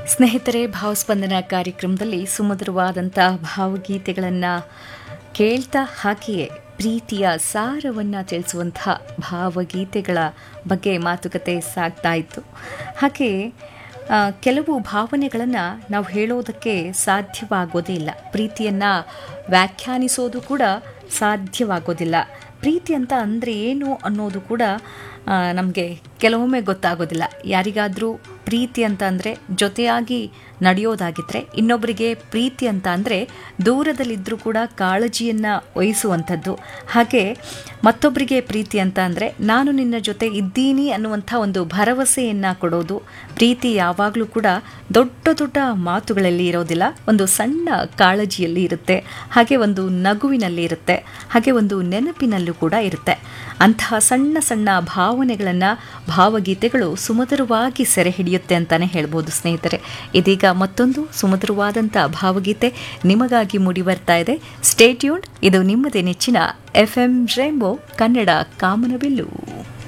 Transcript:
ಸ್ನೇಹಿತರೆ ಭಾವಸ್ಪಂದನ ಕಾರ್ಯಕ್ರಮದಲ್ಲಿ ಸುಮಧುರವಾದಂಥ ಭಾವಗೀತೆಗಳನ್ನು ಕೇಳ್ತಾ ಹಾಗೆಯೇ ಪ್ರೀತಿಯ ಸಾರವನ್ನು ತಿಳಿಸುವಂಥ ಭಾವಗೀತೆಗಳ ಬಗ್ಗೆ ಮಾತುಕತೆ ಸಾಗ್ತಾ ಇತ್ತು ಹಾಗೆ ಆ, ಕೆಲವು ಭಾವನೆಗಳನ್ನು ನಾವು ಹೇಳೋದಕ್ಕೆ ಸಾಧ್ಯವಾಗೋದೇ ಇಲ್ಲ ಪ್ರೀತಿಯನ್ನು ವ್ಯಾಖ್ಯಾನಿಸೋದು ಕೂಡ ಸಾಧ್ಯವಾಗೋದಿಲ್ಲ ಪ್ರೀತಿ ಅಂತ ಅಂದರೆ ಏನು ಅನ್ನೋದು ಕೂಡ ನಮಗೆ ಕೆಲವೊಮ್ಮೆ ಗೊತ್ತಾಗೋದಿಲ್ಲ ಯಾರಿಗಾದರೂ ಪ್ರೀತಿ ಅಂತ ಅಂದರೆ ಜೊತೆಯಾಗಿ ನಡೆಯೋದಾಗಿದ್ದರೆ ಇನ್ನೊಬ್ಬರಿಗೆ ಪ್ರೀತಿ ಅಂತ ಅಂದರೆ ದೂರದಲ್ಲಿದ್ದರೂ ಕೂಡ ಕಾಳಜಿಯನ್ನು ವಹಿಸುವಂಥದ್ದು ಹಾಗೆ ಮತ್ತೊಬ್ಬರಿಗೆ ಪ್ರೀತಿ ಅಂತ ಅಂದರೆ ನಾನು ನಿನ್ನ ಜೊತೆ ಇದ್ದೀನಿ ಅನ್ನುವಂಥ ಒಂದು ಭರವಸೆಯನ್ನು ಕೊಡೋದು ಪ್ರೀತಿ ಯಾವಾಗಲೂ ಕೂಡ ದೊಡ್ಡ ದೊಡ್ಡ ಮಾತುಗಳಲ್ಲಿ ಇರೋದಿಲ್ಲ ಒಂದು ಸಣ್ಣ ಕಾಳಜಿಯಲ್ಲಿ ಇರುತ್ತೆ ಹಾಗೆ ಒಂದು ನಗುವಿನಲ್ಲಿ ಇರುತ್ತೆ ಹಾಗೆ ಒಂದು ನೆನಪಿನಲ್ಲೂ ಕೂಡ ಇರುತ್ತೆ ಅಂತಹ ಸಣ್ಣ ಸಣ್ಣ ಭಾವನೆಗಳನ್ನು ಭಾವಗೀತೆಗಳು ಸುಮಧುರವಾಗಿ ಸೆರೆ ಹಿಡಿಯುತ್ತೆ ಅಂತಾನೆ ಹೇಳ್ಬೋದು ಸ್ನೇಹಿತರೆ ಇದೀಗ ಮತ್ತೊಂದು ಸುಮಧುರವಾದಂಥ ಭಾವಗೀತೆ ನಿಮಗಾಗಿ ಮೂಡಿ ಬರ್ತಾ ಇದೆ ಸ್ಟೇಟ್ಯೂನ್ ಇದು ನಿಮ್ಮದೇ ನೆಚ್ಚಿನ ಎಫ್ ಎಂ ರೇಂಬೋ ಕನ್ನಡ ಕಾಮನಬಿಲ್ಲು